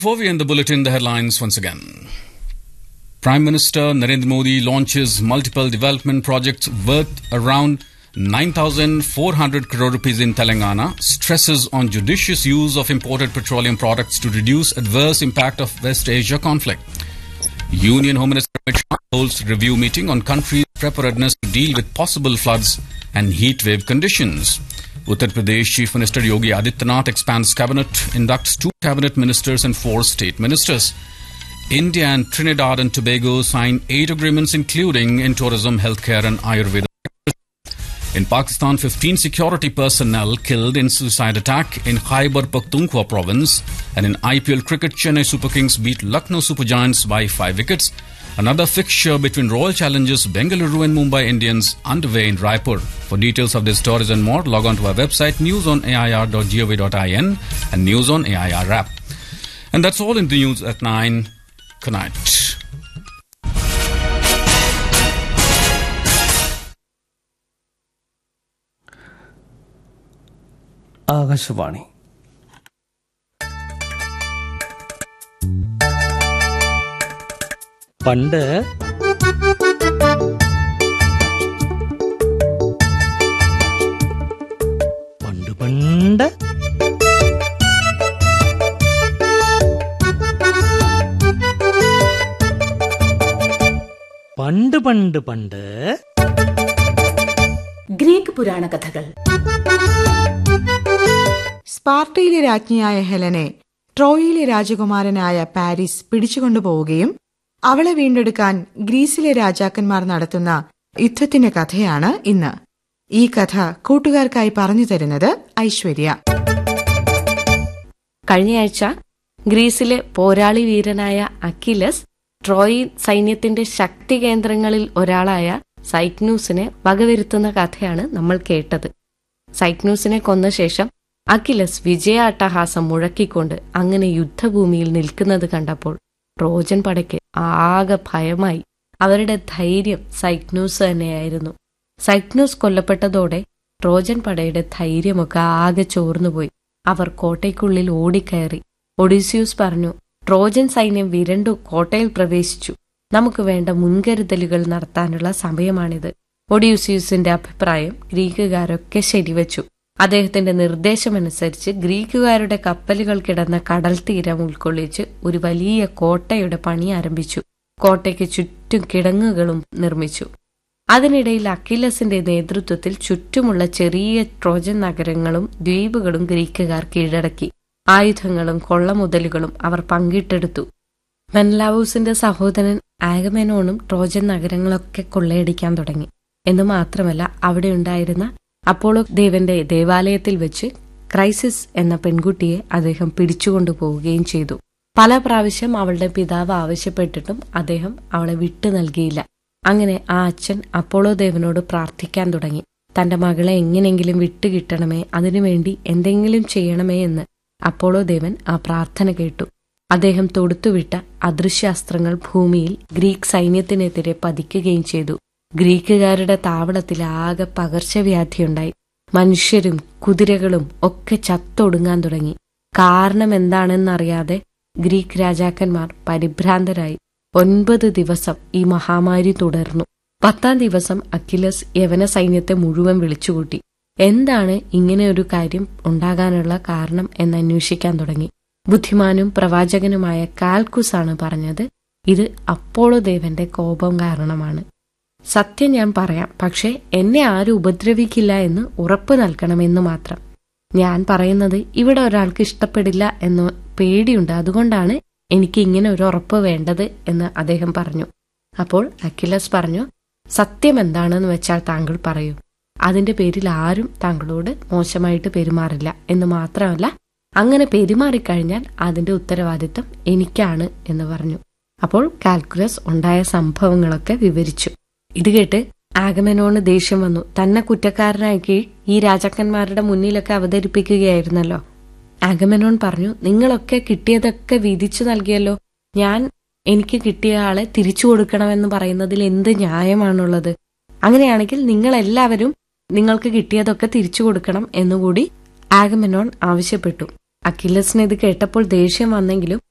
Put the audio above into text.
Before we end the bulletin, the headlines once again. Prime Minister Narendra Modi launches multiple development projects worth around 9,400 crore rupees in Telangana, stresses on judicious use of imported petroleum products to reduce adverse impact of West Asia conflict. Union Home Minister Amit Shah holds review meeting on country's preparedness to deal with possible floods and heat wave conditions. Uttar Pradesh Chief Minister Yogi Adityanath expands cabinet, inducts two cabinet ministers and four state ministers. India and Trinidad and Tobago sign eight agreements including in tourism, healthcare and Ayurveda. In Pakistan, 15 security personnel killed in suicide attack in Khyber Pakhtunkhwa province. And in IPL cricket, Chennai Super Kings beat Lucknow Super Giants by 5 wickets. Another fixture between Royal Challengers Bengaluru and Mumbai Indians underway in Raipur. For details of these stories and more, log on to our website newsonair.gov.in and News on AIR app. And that's all in the news at 9. Good night. Akashvani പണ്ട് പണ്ട് പണ്ട് പണ്ട് പണ്ട് പണ്ട് Greek പുരാണ കഥകൾ സ്പാർട്ടയിലെ രാജ്ഞിയായ ഹെലനെ ട്രോയിലെ രാജകുമാരനായ Paris പിടിച്ചുകൊണ്ടുപോവുകയും അവളെ വീണ്ടെടുക്കാൻ ഗ്രീസിലെ രാജാക്കന്മാർ നടത്തുന്ന യുദ്ധത്തിന്റെ കഥയാണ് ഇന്ന് ഈ കഥ കൂട്ടുകാർക്കായി പറഞ്ഞു തരുന്നത് ഐശ്വര്യ കഴിഞ്ഞയാഴ്ച ഗ്രീസിലെ പോരാളി വീരനായ അക്കിലസ് ട്രോയി സൈന്യത്തിന്റെ ശക്തി കേന്ദ്രങ്ങളിൽ ഒരാളായ സൈക്നൂസിനെ വകവരുത്തുന്ന കഥയാണ് നമ്മൾ കേട്ടത് സൈക്നൂസിനെ കൊന്ന ശേഷം അക്കിലസ് വിജയാട്ടഹാസം മുഴക്കിക്കൊണ്ട് അങ്ങനെ യുദ്ധഭൂമിയിൽ നിൽക്കുന്നത് കണ്ടപ്പോൾ ട്രോജൻ പടയ്ക്ക് ആകെ ഭയമായി അവരുടെ ധൈര്യം സൈക്നൂസ് തന്നെയായിരുന്നു സൈക്നൂസ് കൊല്ലപ്പെട്ടതോടെ ട്രോജൻ പടയുടെ ധൈര്യമൊക്കെ ആകെ ചോർന്നുപോയി അവർ കോട്ടയ്ക്കുള്ളിൽ ഓടിക്കയറി ഒഡീസിയൂസ് പറഞ്ഞു ട്രോജൻ സൈന്യം വിരണ്ടു കോട്ടയിൽ പ്രവേശിച്ചു നമുക്ക് വേണ്ട മുൻകരുതലുകൾ നടത്താനുള്ള സമയമാണിത് ഒഡീസിയൂസിന്റെ അഭിപ്രായം ഗ്രീക്കുകാരൊക്കെ ശരിവച്ചു അദ്ദേഹത്തിന്റെ നിർദ്ദേശമനുസരിച്ച് ഗ്രീക്കുകാരുടെ കപ്പലുകൾ കിടന്ന കടൽ തീരം ഉൾക്കൊള്ളിച്ച് ഒരു വലിയ കോട്ടയുടെ പണി ആരംഭിച്ചു കോട്ടയ്ക്ക് ചുറ്റും കിടങ്ങുകളും നിർമ്മിച്ചു അതിനിടയിൽ അക്കിലസിന്റെ നേതൃത്വത്തിൽ ചുറ്റുമുള്ള ചെറിയ ട്രോജൻ നഗരങ്ങളും ദ്വീപുകളും ഗ്രീക്കുകാർ കീഴടക്കി ആയുധങ്ങളും കൊള്ളമുതലുകളും അവർ പങ്കിട്ടെടുത്തു മെൻലാവൂസിന്റെ സഹോദരൻ ആഗമെനോണും ട്രോജൻ നഗരങ്ങളൊക്കെ കൊള്ളയടിക്കാൻ തുടങ്ങി എന്ന് മാത്രമല്ല അവിടെ ഉണ്ടായിരുന്ന അപ്പോളോ ദേവന്റെ ദേവാലയത്തിൽ വെച്ച് ക്രൈസിസ് എന്ന പെൺകുട്ടിയെ അദ്ദേഹം പിടിച്ചുകൊണ്ടുപോവുകയും ചെയ്തു പല പ്രാവശ്യം അവളുടെ പിതാവ് ആവശ്യപ്പെട്ടിട്ടും അദ്ദേഹം അവളെ വിട്ടു നൽകിയില്ല അങ്ങനെ ആ അച്ഛൻ അപ്പോളോ ദേവനോട് പ്രാർത്ഥിക്കാൻ തുടങ്ങി തന്റെ മകളെ എങ്ങനെയെങ്കിലും വിട്ടുകിട്ടണമേ അതിനുവേണ്ടി എന്തെങ്കിലും ചെയ്യണമേ എന്ന് അപ്പോളോ ദേവൻ ആ പ്രാർത്ഥന കേട്ടു അദ്ദേഹം തൊടുത്തുവിട്ട അദൃശ്യാസ്ത്രങ്ങൾ ഭൂമിയിൽ ഗ്രീക്ക് സൈന്യത്തിനെതിരെ പതിക്കുകയും ചെയ്തു ഗ്രീക്കുകാരുടെ താവളത്തിൽ ആകെ പകർച്ചവ്യാധിയുണ്ടായി മനുഷ്യരും കുതിരകളും ഒക്കെ ചത്തൊടുങ്ങാൻ തുടങ്ങി കാരണം എന്താണെന്നറിയാതെ ഗ്രീക്ക് രാജാക്കന്മാർ പരിഭ്രാന്തരായി ഒൻപത് ദിവസം ഈ മഹാമാരി തുടർന്നു പത്താം ദിവസം അക്കിലസ് യവന സൈന്യത്തെ മുഴുവൻ വിളിച്ചുകൂട്ടി എന്താണ് ഇങ്ങനെ ഒരു കാര്യം ഉണ്ടാകാനുള്ള കാരണം എന്ന് അന്വേഷിക്കാൻ തുടങ്ങി ബുദ്ധിമാനും പ്രവാചകനുമായ കാൽക്കുസ് ആണ് പറഞ്ഞത് ഇത് അപ്പോളോ ദേവന്റെ കോപം കാരണമാണ് സത്യം ഞാൻ പറയാം പക്ഷേ എന്നെ ആരും ഉപദ്രവിക്കില്ല എന്ന് ഉറപ്പ് നൽകണമെന്ന് മാത്രം ഞാൻ പറയുന്നത് ഇവിടെ ഒരാൾക്ക് ഇഷ്ടപ്പെടില്ല എന്ന് പേടിയുണ്ട് അതുകൊണ്ടാണ് എനിക്ക് ഇങ്ങനെ ഒരു ഉറപ്പ് വേണ്ടത് എന്ന് അദ്ദേഹം പറഞ്ഞു അപ്പോൾ അഖിലസ് പറഞ്ഞു സത്യം എന്താണെന്ന് വെച്ചാൽ താങ്കൾ പറയൂ അതിന്റെ പേരിൽ ആരും താങ്കളോട് മോശമായിട്ട് പെരുമാറില്ല എന്ന് മാത്രമല്ല അങ്ങനെ പെരുമാറിക്കഴിഞ്ഞാൽ അതിന്റെ ഉത്തരവാദിത്തം എനിക്കാണ് എന്ന് പറഞ്ഞു അപ്പോൾ കാൽക്കുലസ് ഉണ്ടായ സംഭവങ്ങളൊക്കെ വിവരിച്ചു ഇത് കേട്ട് ആഗമനോണ് ദേഷ്യം വന്നു തന്നെ കുറ്റക്കാരനാക്കി ഈ രാജാക്കന്മാരുടെ മുന്നിലൊക്കെ അവതരിപ്പിക്കുകയായിരുന്നല്ലോ ആഗമനോൺ പറഞ്ഞു നിങ്ങളൊക്കെ കിട്ടിയതൊക്കെ വിധിച്ചു നൽകിയല്ലോ ഞാൻ എനിക്ക് കിട്ടിയ ആളെ തിരിച്ചു കൊടുക്കണമെന്ന് പറയുന്നതിൽ എന്ത് ന്യായമാണുള്ളത് അങ്ങനെയാണെങ്കിൽ നിങ്ങൾ എല്ലാവരും നിങ്ങൾക്ക് കിട്ടിയതൊക്കെ തിരിച്ചു കൊടുക്കണം എന്നുകൂടി ആഗമനോൺ ആവശ്യപ്പെട്ടു അഖിലസിന് ഇത് കേട്ടപ്പോൾ ദേഷ്യം വന്നെങ്കിലും